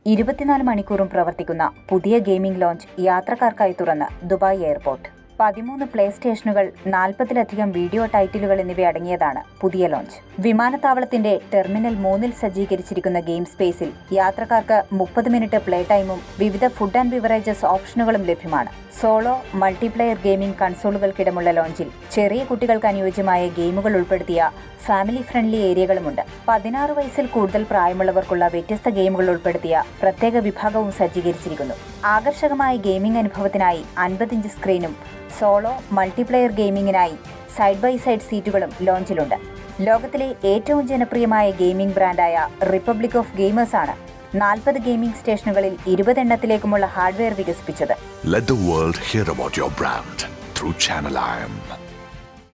ഇരുപത്തിനാല് മണിക്കൂറും പ്രവർത്തിക്കുന്ന പുതിയ ഗെയിമിംഗ് ലോഞ്ച് യാത്രക്കാർക്കായി തുറന്ന് ദുബായ് എയർപോർട്ട് പതിമൂന്ന് പ്ലേ സ്റ്റേഷനുകൾ നാൽപ്പതിലധികം വീഡിയോ ടൈറ്റിലുകൾ എന്നിവ അടങ്ങിയതാണ് പുതിയ ലോഞ്ച് വിമാനത്താവളത്തിന്റെ ടെർമിനൽ മൂന്നിൽ സജ്ജീകരിച്ചിരിക്കുന്ന ഗെയിം സ്പേസിൽ യാത്രക്കാർക്ക് മുപ്പത് മിനിറ്റ് പ്ലേ ടൈമും വിവിധ ഫുഡ് ആൻഡ് ബിവറേജസ് ഓപ്ഷനുകളും ലഭ്യമാണ് സോളോ മൾട്ടിപ്ലെയർ ഗെയിമിംഗ് കൺസോളുകൾക്കിടമുള്ള ലോഞ്ചിൽ ചെറിയ കുട്ടികൾക്ക് അനുയോജ്യമായ ഗെയിമുകൾ ഉൾപ്പെടുത്തിയ ഫാമിലി ഫ്രണ്ട്ലി ഏരിയകളുമുണ്ട് പതിനാറ് വയസ്സിൽ കൂടുതൽ പ്രായമുള്ളവർക്കുള്ള വ്യത്യസ്ത ഗെയിമുകൾ ഉൾപ്പെടുത്തിയ പ്രത്യേക വിഭാഗവും സജ്ജീകരിച്ചിരിക്കുന്നു ആകർഷകമായ ഗെയിമിംഗ് അനുഭവത്തിനായി അൻപത് ഇഞ്ച് സ്ക്രീനും സോളോ മൾട്ടിപ്ലെയർ ഗെയിമിംഗിനായി സൈഡ് ബൈ സൈഡ് സീറ്റുകളും ലോഞ്ചിലുണ്ട് ലോകത്തിലെ ഏറ്റവും ജനപ്രിയമായ ഗെയിമിംഗ് ബ്രാൻഡായ റിപ്പബ്ലിക് ഓഫ് ഗെയിമേഴ്സ് ആണ് നാൽപ്പത് ഗെയിമിംഗ് സ്റ്റേഷനുകളിൽ ഇരുപതെണ്ണത്തിലേക്കുമുള്ള ഹാർഡ്വെയർ വികസിപ്പിച്ചത് Let the world hear about your brand through Channel IM.